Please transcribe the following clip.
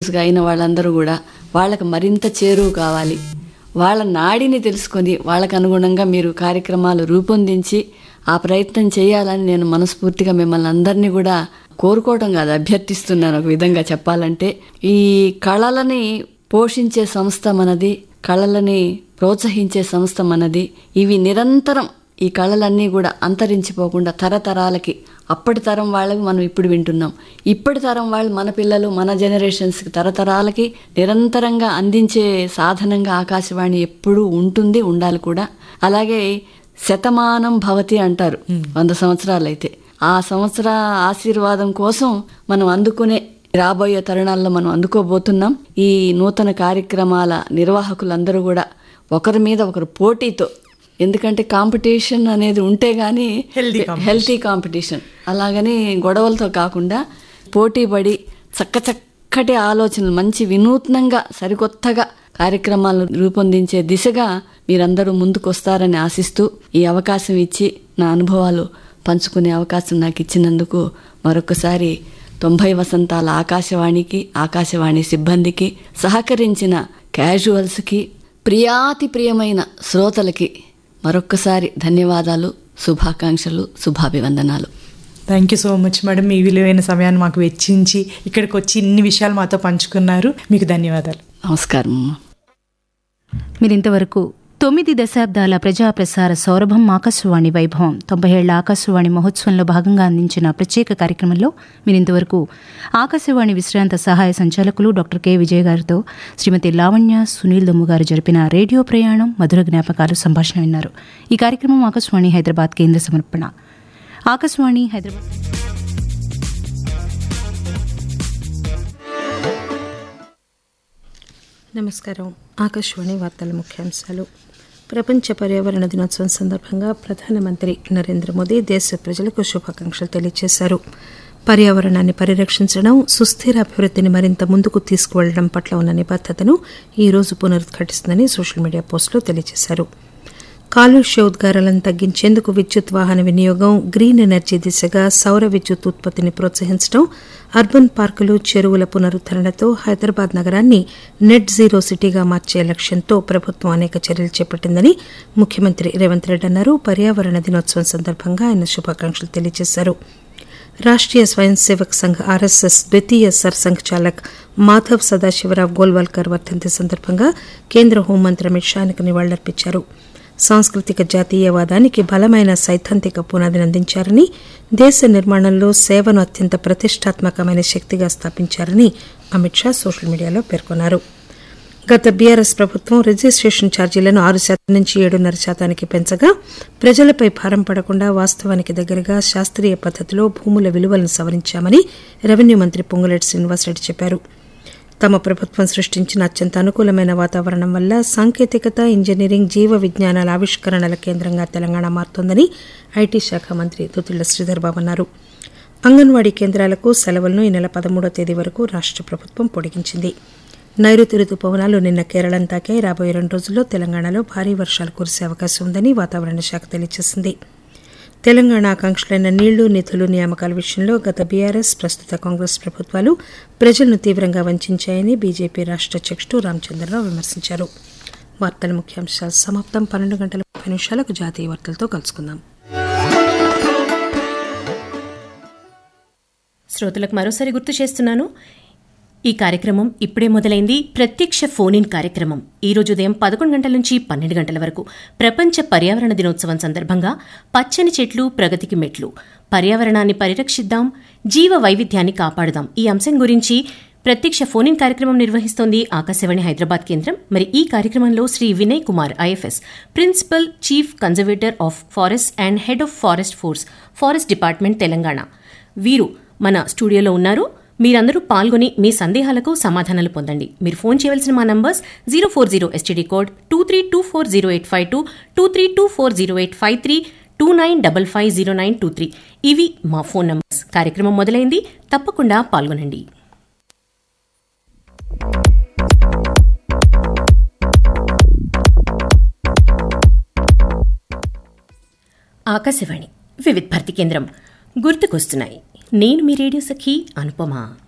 టెక్నీషియన్స్గా అయిన వాళ్ళందరూ కూడా వాళ్ళకి మరింత చేరువు కావాలి వాళ్ళ నాడిని తెలుసుకొని వాళ్ళకు అనుగుణంగా మీరు కార్యక్రమాలు రూపొందించి ఆ ప్రయత్నం చేయాలని నేను మనస్ఫూర్తిగా మిమ్మల్ని అందరినీ కూడా కోరుకోవడం కాదు అభ్యర్థిస్తున్నాను ఒక విధంగా చెప్పాలంటే ఈ కళలని పోషించే సంస్థ మనది కళలని ప్రోత్సహించే సంస్థ మనది ఇవి నిరంతరం ఈ కళలన్నీ కూడా అంతరించిపోకుండా తరతరాలకి అప్పటి తరం వాళ్ళకి మనం ఇప్పుడు వింటున్నాం ఇప్పటి తరం వాళ్ళు మన పిల్లలు మన జనరేషన్స్కి తరతరాలకి నిరంతరంగా అందించే సాధనంగా ఆకాశవాణి ఎప్పుడూ ఉంటుంది ఉండాలి కూడా అలాగే శతమానం భవతి అంటారు వంద సంవత్సరాలు అయితే ఆ సంవత్సర ఆశీర్వాదం కోసం మనం అందుకునే రాబోయే తరుణాల్లో మనం అందుకోబోతున్నాం ఈ నూతన కార్యక్రమాల నిర్వాహకులందరూ కూడా ఒకరి మీద ఒకరు పోటీతో ఎందుకంటే కాంపిటీషన్ అనేది ఉంటే గానీ Healthy హెల్తీ కాంపిటీషన్ అలాగని గొడవలతో కాకుండా పోటీ పడి చక్క చక్కటి ఆలోచనలు మంచి వినూత్నంగా సరికొత్తగా కార్యక్రమాలను రూపొందించే దిశగా మీరందరూ ముందుకొస్తారని ఆశిస్తూ ఈ అవకాశం ఇచ్చి నా అనుభవాలు పంచుకునే అవకాశం నాకు ఇచ్చినందుకు మరొకసారి తొంభై వసంతాల ఆకాశవాణికి ఆకాశవాణి సిబ్బందికి సహకరించిన క్యాజువల్స్కి ప్రియాతి ప్రియమైన శ్రోతలకి మరొక్కసారి ధన్యవాదాలు శుభాకాంక్షలు శుభాభివందనాలు thank you so much madam మీ విలువైన సమయాన్ని మాకు వెచ్చించి ఇక్కడికి వచ్చి ఇన్ని విషయాలు మాతో పంచుకున్నారు మీకు ధన్యవాదాలు నమస్కారం అమ్మ. మీరింతవరకు తొమ్మిది దశాబ్దాల ప్రజాప్రసార సౌరభం ఆకాశవాణి వైభవం తొంభై ఏళ్ల ఆకాశవాణి మహోత్సవంలో భాగంగా అందించిన ప్రత్యేక కార్యక్రమంలో మీరింతవరకు ఆకాశవాణి విశ్రాంత సహాయ సంచాలకులు డాక్టర్ కె విజయ్ గారితో శ్రీమతి లావణ్య సునీల్ దమ్ము గారు జరిపిన రేడియో ప్రయాణం మధుర జ్ఞాపకాలు సంభాషణ విన్నారు ఈ కార్యక్రమం ఆకాశవాణి హైదరాబాద్ కేంద్ర సమర్పణ ఆకాశవాణి హైదరాబాద్ నమస్కారం ఆకాశవాణి వార్తల ముఖ్యాంశాలు ప్రపంచ పర్యావరణ దినోత్సవం సందర్భంగా ప్రధానమంత్రి నరేంద్ర మోదీ దేశ ప్రజలకు శుభాకాంక్షలు తెలియజేశారు పర్యావరణాన్ని పరిరక్షించడం సుస్థిర అభివృద్ధిని మరింత ముందుకు తీసుకువెళ్లడం పట్ల ఉన్న నిబద్దతను ఈ రోజు పునరుద్ఘాటిస్తుందని సోషల్ మీడియా పోస్టులో తెలియజేశారు కాలుష్య ఉద్గారాలను తగ్గించేందుకు విద్యుత్ వాహన వినియోగం గ్రీన్ ఎనర్జీ దిశగా సౌర విద్యుత్ ఉత్పత్తిని ప్రోత్సహించడం అర్బన్ పార్కులు చెరువుల పునరుద్దరణతో హైదరాబాద్ నగరాన్ని నెట్ జీరో సిటీగా మార్చే లక్ష్యంతో ప్రభుత్వం అనేక చర్యలు చేపట్టిందని ముఖ్యమంత్రి రేవంత్ రెడ్డి అన్నారు పర్యావరణ దినోత్సవం సందర్భంగా ఆయన శుభాకాంక్షలు తెలియజేశారు రాష్ట్రీయ స్వయం సేవక్ సంఘ్ ఆర్ఎస్ఎస్ ద్వితీయ సర్సంఘ్ చాలక్ మాధవ్ సదాశివరావు గోల్వాల్కర్ వర్ధంతి సందర్భంగా కేంద్ర హోంమంత్రి అమిత్ షా ఆయనకు నివాళులర్పించారు సాంస్కృతిక జాతీయవాదానికి బలమైన సైద్ధాంతిక పునాదిని అందించారని దేశ నిర్మాణంలో సేవను అత్యంత ప్రతిష్టాత్మకమైన శక్తిగా స్థాపించారని అమిత్ షా సోషల్ మీడియాలో పేర్కొన్నారు గత బీఆర్ఎస్ ప్రభుత్వం రిజిస్ట్రేషన్ ఛార్జీలను ఆరు శాతం నుంచి ఏడున్నర శాతానికి పెంచగా ప్రజలపై భారం పడకుండా వాస్తవానికి దగ్గరగా శాస్త్రీయ పద్దతిలో భూముల విలువలను సవరించామని రెవెన్యూ మంత్రి పొంగులేటి శ్రీనివాసరెడ్డి చెప్పారు తమ ప్రభుత్వం సృష్టించిన అత్యంత అనుకూలమైన వాతావరణం వల్ల సాంకేతికత ఇంజనీరింగ్ జీవ విజ్ఞానాల ఆవిష్కరణల కేంద్రంగా తెలంగాణ మారుతోందని ఐటీ శాఖ మంత్రి దుద్దిళ్ల శ్రీధర్బాబు అన్నారు అంగన్వాడీ కేంద్రాలకు సెలవులను ఈ నెల పదమూడో తేదీ వరకు రాష్ట్ర ప్రభుత్వం పొడిగించింది నైరుతి రుతుపవనాలు నిన్న కేరళం తాకాయి రాబోయే రెండు రోజుల్లో తెలంగాణలో భారీ వర్షాలు కురిసే అవకాశం ఉందని వాతావరణ శాఖ తెలియజేసింది తెలంగాణ ఆకాంక్షలైన నీళ్లు నిధులు నియామకాల విషయంలో గత బీఆర్ఎస్ ప్రస్తుత కాంగ్రెస్ ప్రభుత్వాలు ప్రజలను తీవ్రంగా వంచాయని బీజేపీ రాష్ట్ర అధ్యక్షుడు రామచంద్రరావు విమర్శించారు వార్తల ముఖ్యాంశాలు సమాప్తం పన్నెండు గంటల ముప్పై నిమిషాలకు జాతీయ వార్తలతో కలుసుకుందాం శ్రోతలకు మరోసారి గుర్తు చేస్తున్నాను ఈ కార్యక్రమం ఇప్పుడే మొదలైంది ప్రత్యక్ష ఫోన్ ఇన్ కార్యక్రమం ఈ రోజు ఉదయం పదకొండు గంటల నుంచి పన్నెండు గంటల వరకు ప్రపంచ పర్యావరణ దినోత్సవం సందర్భంగా పచ్చని చెట్లు ప్రగతికి మెట్లు పర్యావరణాన్ని పరిరక్షిద్దాం జీవ వైవిధ్యాన్ని కాపాడుదాం ఈ అంశం గురించి ప్రత్యక్ష ఫోన్ ఇన్ కార్యక్రమం నిర్వహిస్తోంది ఆకాశవాణి హైదరాబాద్ కేంద్రం మరి ఈ కార్యక్రమంలో Shri Vinay Kumar IFS principal chief conservator of forest and head of forest force forest department Telangana వీరు మన స్టూడియోలో ఉన్నారు మీరందరూ పాల్గొని మీ సందేహాలకు సమాధానాలు పొందండి మీరు ఫోన్ చేయవలసిన మా numbers zero four zero STD code two three two four zero eight five two two three two four zero eight five three two nine double five zero nine two three ఇవి మా phone numbers కార్యక్రమం మొదలైంది తప్పకుండా పాల్గొనండి ఆకాశవాణి వివిధ్ భారతి కేంద్రం గుర్తుకొస్తున్నాయి నేను మీ radio సఖి అనుపమ